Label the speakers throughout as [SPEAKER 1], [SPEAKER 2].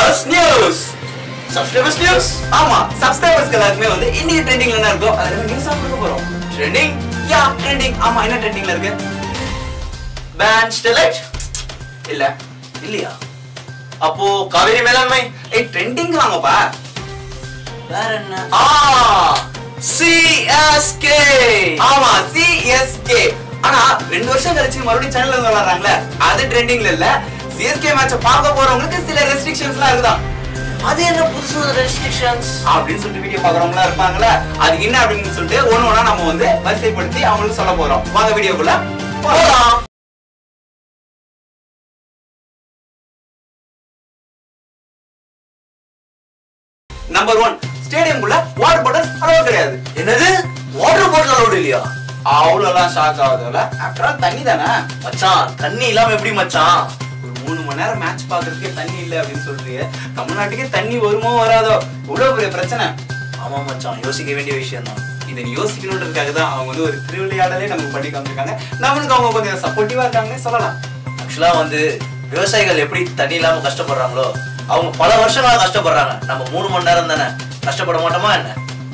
[SPEAKER 1] Subscribers news
[SPEAKER 2] subscribers news
[SPEAKER 1] ஆமா subscribers எல்லாருக்குமே வந்து இன்னைக்கு ட்ரெண்டிங்ல என்ன இருக்கோ அதுல நியூஸா கொடுக்க போறோம்
[SPEAKER 2] ட்ரெண்டிங்
[SPEAKER 1] யா ட்ரெண்டிங் ஆமா என்ன ட்ரெண்டிங்ல இருக்கு
[SPEAKER 2] பேன் ஸ்டெலைட்
[SPEAKER 1] இல்ல
[SPEAKER 2] இல்லையா அப்போ காவேரி மேலாண்மை
[SPEAKER 1] ஏய் ட்ரெண்டிங் வாங்கப்பா
[SPEAKER 2] வேற என்ன ஆ சிஎஸ்கே
[SPEAKER 1] ஆமா சிஎஸ்கே ஆனா ரெண்டு வருஷம் கழிச்சு மறுபடியும் சேனல்ல இருந்து விளையாடுறாங்களே அது ட்ரெண்டிங்ல இல்ல சிஎஸ்கே மேட்ச பார்க்க போறவங்களுக்கு சில ரெஸ்ட்ரிக்ஷன்ஸ்லாம் இருக்குதான்
[SPEAKER 2] அது என்ன புதுசு ரெஸ்ட்ரிக்ஷன்ஸ்
[SPEAKER 1] அப்படின்னு சொல்லிட்டு வீடியோ பாக்குறவங்களா இருப்பாங்கல்ல அது என்ன அப்படின்னு சொல்லிட்டு ஒண்ணு ஒண்ணா நம்ம வந்து வரிசைப்படுத்தி அவங்களுக்கு சொல்ல போறோம் வாங்க வீடியோக்குள்ள போலாம் நம்பர் ஒன் ஸ்டேடியம்குள்ள வாட்டர் பாட்டில்ஸ் அலோவ் கிடையாது
[SPEAKER 2] என்னது வாட்டர் பாட்டில் அலோடு இல்லையா
[SPEAKER 1] அவ்வளோலாம் ஷாக் ஆகுதுல்ல ஆஃப்டர் ஆல் தண்ணி தானே
[SPEAKER 2] மச்சான் தண்ணி இல்லாம எப்படி மச்சான்
[SPEAKER 1] ஒரு மூணு மணி நேரம் மேட்ச் பாக்குறதுக்கே தண்ணி இல்ல அப்படின்னு சொல்றீங்க தமிழ்நாட்டுக்கே தண்ணி வருமோ வராதோ இவ்வளவு பெரிய பிரச்சனை
[SPEAKER 2] ஆமா மச்சான் யோசிக்க வேண்டிய விஷயம் தான்
[SPEAKER 1] இதை நீ யோசிக்கணுன்றதுக்காக தான் அவங்க வந்து ஒரு திருவிளையாடலே நமக்கு பண்ணி காமிச்சிருக்காங்க நம்மளுக்கு அவங்க கொஞ்சம் சப்போர்ட்டிவா இருக்காங்கன்னு சொல்லலாம்
[SPEAKER 2] ஆக்சுவலா வந்து விவசாயிகள் எப்படி தண்ணி இல்லாம கஷ்டப்படுறாங்களோ அவங்க பல வருஷங்களா கஷ்டப்படுறாங்க நம்ம மூணு மணி நேரம் தானே கஷ்டப்பட மாட்டோமா என்ன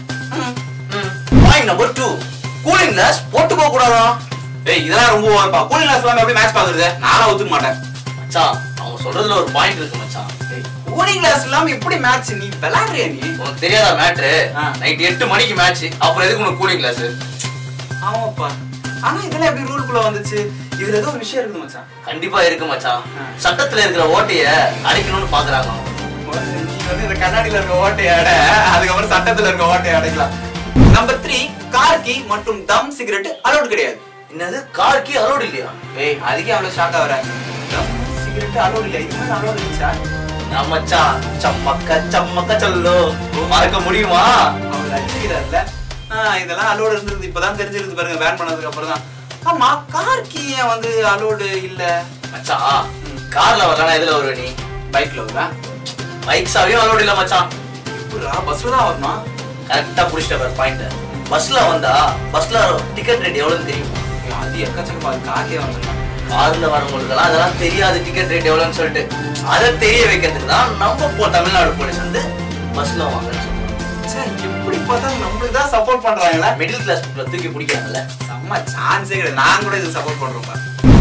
[SPEAKER 2] point number two cooling glass போட்டு போக கூடாதா
[SPEAKER 1] ஏய் இதெல்லாம் ரொம்ப ஓவர்ப்பா கூலிங் கிளாஸ் எல்லாம் எப்படி மேட்ச் பாக்குறது நானும் ஒத்துக்க மாட்டேன்
[SPEAKER 2] மச்சான் அவங்க சொல்றதுல ஒரு பாயிண்ட் இருக்கு மச்சான்
[SPEAKER 1] கூலிங் கிளாஸ் இல்லாம எப்படி மேட்ச் நீ விளையாடுறியா நீ
[SPEAKER 2] உனக்கு தெரியாதா மேட்ரு
[SPEAKER 1] ஆ.
[SPEAKER 2] நைட் எட்டு மணிக்கு மேட்ச் அப்புறம் எதுக்கு உனக்கு கூலிங் கிளாஸ்
[SPEAKER 1] ஆமாப்பா ஆனா இதெல்லாம் எப்படி ரூலுக்குள்ள வந்துச்சு இதுல ஏதோ ஒரு விஷயம் இருக்குது மச்சான்
[SPEAKER 2] கண்டிப்பா இருக்கு மச்சான்
[SPEAKER 1] ஆ.
[SPEAKER 2] சட்டத்துல இருக்கிற ஓட்டைய அடிக்கணும்னு பாக்குறாங்க அவங்க.
[SPEAKER 1] நீ வந்து இந்த கண்ணாடியில இருக்க ஓட்டையை அட அதுக்கப்புறம் சட்டத்துல இருக்க ஓட்டையை அடைக்கலாம் நம்பர் த்ரீ கார் கீ மற்றும் தம் சிகரெட் அலோட் கிடையாது
[SPEAKER 2] என்னது கார் கீ அலோடு இல்லையா
[SPEAKER 1] ஏய் அதுக்கே அவ்வளவு ஷாக் ஆகுற தம் சிகரெட் அலோட் இல்ல இது மாதிரி அலோட் இருந்துச்சா
[SPEAKER 2] நான் மச்சான் சம்மக்க சம்மக்க சொல்லோ மறக்க முடியுமா
[SPEAKER 1] அவர் அடிச்சுக்கிறாருல ஆஹ் இதெல்லாம் அலோடு இருந்தது இப்பதான் தெரிஞ்சிருக்கு பாருங்க பேன் பண்ணதுக்கு அப்புறம் தான் ஆமா கார் கீ ஏன் வந்து அலோடு இல்ல
[SPEAKER 2] மச்சான் கார்ல வரலாம் எதுல வருவ நீ
[SPEAKER 1] பைக்ல வருவா
[SPEAKER 2] பைக் சாவியும் அலோடு இல்ல மச்சான்
[SPEAKER 1] எப்படா பஸ்ல தான் வரணும்
[SPEAKER 2] கரெக்டா புடிச்சிட்ட பாரு பாயிண்ட் பஸ்ல வந்தா பஸ்ல டிக்கெட் ரேட் எவ்வளவுன்னு தெரியும்
[SPEAKER 1] ஏய், அது எக்கச்சக்கமா அது கார்லயே வந்துடலாம்
[SPEAKER 2] கார்ல வரவங்களுக்கெல்லாம் அதெல்லாம் தெரியாது டிக்கெட் ரேட் எவ்வளவுன்னு சொல்லிட்டு அதை தெரிய வைக்கிறதுக்கு தான் நம்ம போ தமிழ்நாடு போலீஸ் வந்து பஸ்ல வாங்கன்னு சொல்றாங்க
[SPEAKER 1] சே எப்படி பார்த்தா நம்மளுக்கு தான் சப்போர்ட் பண்றாங்களா
[SPEAKER 2] மிடில் கிளாஸ் புக்ல தூக்கி பிடிக்கிறாங்கல்ல
[SPEAKER 1] செம்ம சான்ஸே கிடையாது நான் கூட இது சப்போர்ட் பண்றோம்ப்பா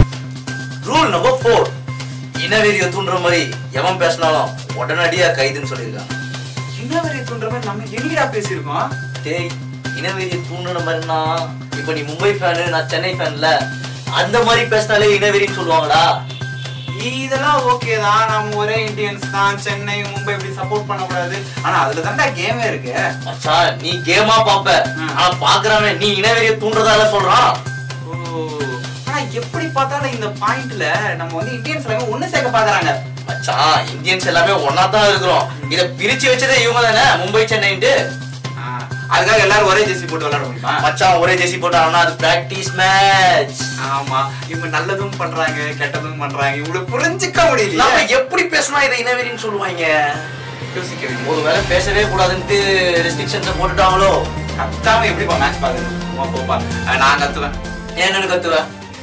[SPEAKER 2] ரூல் நம்பர் ஃபோர் இனவெறிய தூண்டுற மாதிரி எவன் பேசினாலும் உடனடியா கைதுன்னு சொல்லியிருக்காங்க
[SPEAKER 1] இன்னவரை தூண்டுற மாதிரி நம்ம எங்கடா பேசியிருக்கோம்
[SPEAKER 2] டேய் இனவெறிய தூண்டுன மாதிரினா இப்ப நீ மும்பை ஃபேனு நான் சென்னை ஃபேன்ல அந்த மாதிரி பேசினாலே இனவெறின்னு சொல்லுவாங்கடா
[SPEAKER 1] இதெல்லாம் ஓகே தான் நம்ம ஒரே இந்தியன்ஸ் தான் சென்னை மும்பை இப்படி சப்போர்ட் பண்ணக்கூடாது ஆனா அதுல தான்டா கேமே இருக்கு
[SPEAKER 2] மச்சான் நீ கேமா பாப்ப
[SPEAKER 1] ம்.
[SPEAKER 2] ஆனா பாக்குறவன் நீ இனவெறிய தூண்டுறதால சொல்றான்
[SPEAKER 1] ஓ ஆனா எப்படி பார்த்தாலும் இந்த பாயிண்ட்ல நம்ம வந்து இந்தியன்ஸ் எல்லாமே ஒண்ணு சேர்க்க பாக்குறாங்க
[SPEAKER 2] மச்சான் இந்தியன்ஸ் எல்லாமே ஒன்னா தான் இருக்கிறோம் இத பிரிச்சு வச்சதே இவங்க தானே மும்பை சென்னைன்ட்டு
[SPEAKER 1] ஆ, அதுக்காக எல்லாரும் ஒரே ஜெர்சி போட்டு விளையாட முடியுமா
[SPEAKER 2] மச்சான் ஒரே ஜெர்சி போட்டாங்கன்னா அது பிராக்டிஸ் மேட்ச்
[SPEAKER 1] ஆமா இவங்க நல்லதும் பண்றாங்க கெட்டதும் பண்றாங்க இவ்வளவு புரிஞ்சுக்க
[SPEAKER 2] நம்ம
[SPEAKER 1] முடியல
[SPEAKER 2] எப்படி பேசினா இதை இனவெறின்னு சொல்லுவாங்க
[SPEAKER 1] யோசிக்க வேண்டியது
[SPEAKER 2] ஒருவேளை பேசவே கூடாதுன்ட்டு ரெஸ்ட்ரிக்ஷன்ஸ் போட்டுட்டாங்களோ
[SPEAKER 1] கத்தாம எப்படிப்பா மேட்ச் பாக்குறது சும்மா போப்பா அஹ் நான் கத்துவேன்
[SPEAKER 2] என்னன்னு கத்துவ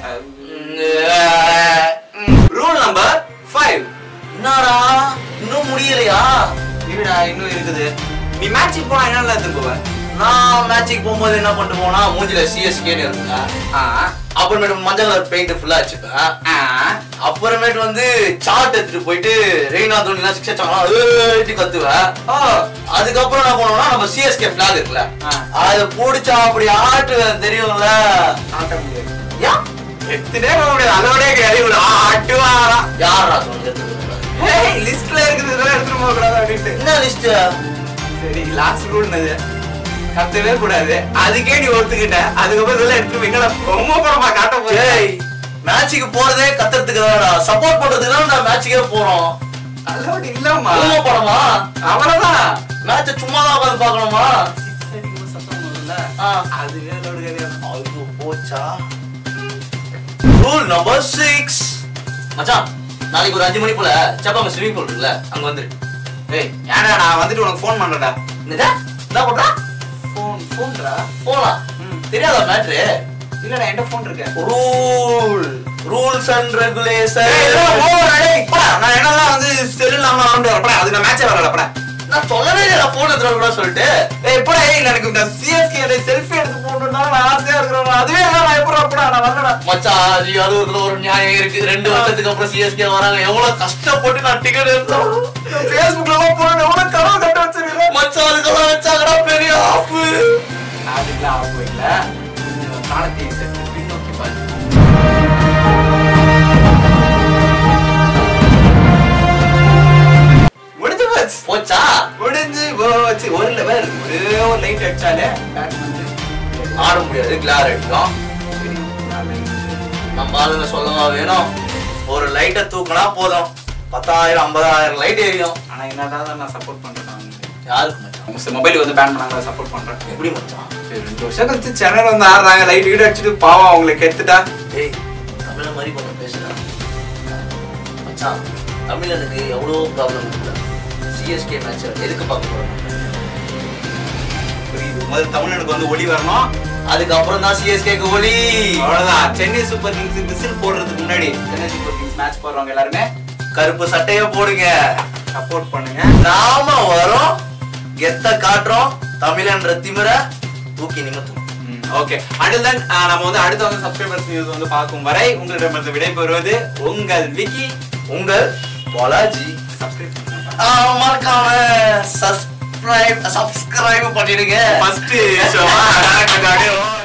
[SPEAKER 1] ரூல் நம்பர் ஃபைவ்
[SPEAKER 2] என்னடா இன்னும் முடியலையா
[SPEAKER 1] இருடா இன்னும் இருக்குது நீ மேட்சுக்கு போனா என்னெல்லாம் எடுத்துட்டு போவ
[SPEAKER 2] நான் மேட்சுக்கு போகும்போது என்ன பண்ணிட்டு போனா மூஞ்சில சிஎஸ்கேன்னு இருக்குங்க
[SPEAKER 1] ஆ,
[SPEAKER 2] அப்புறமேட்டு மஞ்சள் கலர் பெயிண்ட் ஃபுல்லா வச்சுப்பேன்
[SPEAKER 1] ஆ,
[SPEAKER 2] அப்புறமேட்டு வந்து சார்ட் எடுத்துட்டு போயிட்டு ரெய்னா தோனிலாம் சிக்ஸ் அடிச்சாங்களா ஏட்டி கத்துவேன்
[SPEAKER 1] ஓ
[SPEAKER 2] அதுக்கப்புறம் என்ன பண்ணுவோம்னா நம்ம சிஎஸ்கே பிளாக் இருக்குல்ல
[SPEAKER 1] ஆ.
[SPEAKER 2] அதை புடிச்சா அப்படி ஆட்டுவேன் தெரியும்ல
[SPEAKER 1] ஆட்ட முடியாது
[SPEAKER 2] ஏன்
[SPEAKER 1] எடுத்துட்டே போக முடியாது அதோடய கிடையாது ஆட்டுவாராம்
[SPEAKER 2] யாரா சொன்னது
[SPEAKER 1] ஹேய் லிஸ்ட்ல இருக்குது இதெல்லாம் எடுத்துட்டு போக கூடாது அப்படின்ட்டு
[SPEAKER 2] என்ன லிஸ்ட்
[SPEAKER 1] சரி லாஸ்ட் ரூல் என்னது கத்தவே கூடாது அதுக்கே நீ ஒத்துக்கிட்ட அதுக்கப்புறம் இதெல்லாம் எடுத்துட்டு போய் எங்கடா பொம்மை படமா காட்ட போறேன்
[SPEAKER 2] ஏய் மேட்சுக்கு போறதே கத்துறதுக்கு தானடா சப்போர்ட் பண்றதுக்கு தான் நான் மேட்சுக்கே போறோம்
[SPEAKER 1] அலோட் இல்லம்மா
[SPEAKER 2] ஊம படமா
[SPEAKER 1] அவ்வளவுதான்
[SPEAKER 2] மேட்ச சும்மா தான் உட்காந்து பார்க்கணுமா
[SPEAKER 1] சிக்ஸ் அடிக்கும்போது சத்தம் வரும்ல
[SPEAKER 2] ஆ.
[SPEAKER 1] அதுவே அலோட் கிடையாது
[SPEAKER 2] ஐயோ போச்சா ரூல் நம்பர் சிக்ஸ் மச்சான் நாளைக்கு ஒரு அஞ்சு மணி போல சப்பாங்க ஸ்விமிங் பூல் இருக்குல்ல அங்க வந்துரு
[SPEAKER 1] ஏய் ஏன்டா நான் வந்துட்டு உனக்கு ஃபோன் பண்றேன்டா
[SPEAKER 2] என்னதா என்ன பண்றா
[SPEAKER 1] ஃபோன் ஃபோன்டா
[SPEAKER 2] போலாம்
[SPEAKER 1] ம்.
[SPEAKER 2] தெரியாதா மேட்ரு
[SPEAKER 1] இல்லடா என்கிட்ட ஃபோன் இருக்கு
[SPEAKER 2] ரூல் ரூல்ஸ் அண்ட்
[SPEAKER 1] ஏய்,
[SPEAKER 2] ரெகுலேஷன்
[SPEAKER 1] இதெல்லாம் over டா, டேய். போடா, நான் என்னெல்லாம் வந்து செல் இல்லாம விளாண்டு வரப்படா அது நான் மேட்சே வரலப்படா
[SPEAKER 2] நான் சொல்லவே இல்லையா போன் எடுத்துட்டு கூட சொல்லிட்டு
[SPEAKER 1] ஏய் போடா ஏய் எனக்கு இந்த சிஎஸ்கே செல்ஃபி எடுத்து போடணும்னா நான் ஆசையா இருக்கிறேன் அதுவே இல்ல, நான் எப்படா போடா நான் வரலடா
[SPEAKER 2] மச்சான் அது அறுபதுல ஒரு நியாயம் இருக்கு ரெண்டு வருஷத்துக்கு அப்புறம் சிஎஸ்கே வராங்க எவ்வளவு கஷ்டப்பட்டு நான் டிக்கெட் எடுத்தோம்
[SPEAKER 1] ஃபேஸ்புக்ல எல்லாம் போறேன் எவ்வளவு கனவு கட்ட வச்சிருக்கேன்
[SPEAKER 2] மச்சான் அதுக்கெல்லாம் வச்சாங்கடா பெரிய ஆப்பு
[SPEAKER 1] அதுக்கெல்லாம் ஆஃப் வைக்கல காலத்தை சற்று பின்னோக்கி பாரு முடிஞ்சு போச்சு
[SPEAKER 2] போச்சா
[SPEAKER 1] முடிஞ்சு போச்சு ஒரு லெவல் ஒரே ஒரு லைட் அடிச்சாலே bat வந்து
[SPEAKER 2] ஆட முடியாது கிளார் அடிக்கும்
[SPEAKER 1] சரி, நான் light
[SPEAKER 2] நம்ம ஆளுங்க சொல்லவா வேணும் ஒரு லைட்டை தூக்குனா போதும் பத்தாயிரம் ஐம்பதாயிரம் லைட் எரியும்
[SPEAKER 1] ஆனா என்னதான் நான் சப்போர்ட் பண்றேன் அவங்களுக்கு.
[SPEAKER 2] யாருக்கு மச்சான்
[SPEAKER 1] அவங்க மொபைல் வந்து பேன் பண்ணாங்க சப்போர்ட் பண்றேன்
[SPEAKER 2] எப்படி மச்சான்
[SPEAKER 1] சரி, ரெண்டு வருஷம் கழிச்சு சென்னையில வந்து ஆடுறாங்க லைட் வீடு அடிச்சுட்டு பாவம் அவங்களுக்கு கெடுத்துட்டா
[SPEAKER 2] டேய் தமிழ மாதிரி கொஞ்சம் பேசுறேன் மச்சான் தமிழனுக்கு எவ்வளோ ப்ராப்ளம் இருக்குல்ல சிஎஸ்கே மேட்ச் எதுக்கு பார்க்க போறோம்
[SPEAKER 1] புரியுது முதல்ல தமிழனுக்கு வந்து ஒளி வரணும்
[SPEAKER 2] அதுக்கப்புறம் தான் சிஎஸ்கேக்கு ஒளி
[SPEAKER 1] அவ்வளவுதான் சென்னை சூப்பர் கிங்ஸ் விசில் போடுறதுக்கு முன்னாடி சென்னை சூப்பர் கிங்ஸ் மேட்ச் போடுறவங்க எல்லாருமே
[SPEAKER 2] கருப்பு சட்டைய போடுங்க
[SPEAKER 1] சப்போர்ட் பண்ணுங்க
[SPEAKER 2] நாம வரோம் கெத்த காட்டுறோம் தமிழன்ற திமிர தூக்கி நிமித்தும்
[SPEAKER 1] ஓகே அடுத்த தென் நம்ம வந்து அடுத்த வந்து சப்ஸ்கிரைபர்ஸ் நியூஸ் வந்து பார்க்கும் வரை உங்களிடமிருந்து விடைபெறுவது உங்கள் விக்கி
[SPEAKER 2] உங்கள் பாலாஜி
[SPEAKER 1] சப்ஸ்கிரைப்
[SPEAKER 2] ஆ, மறக்காம சப்ஸ்கிரைப் சப்ஸ்கிரைப் பண்ணிடுங்க
[SPEAKER 1] ஃபர்ஸ்ட் ஷோ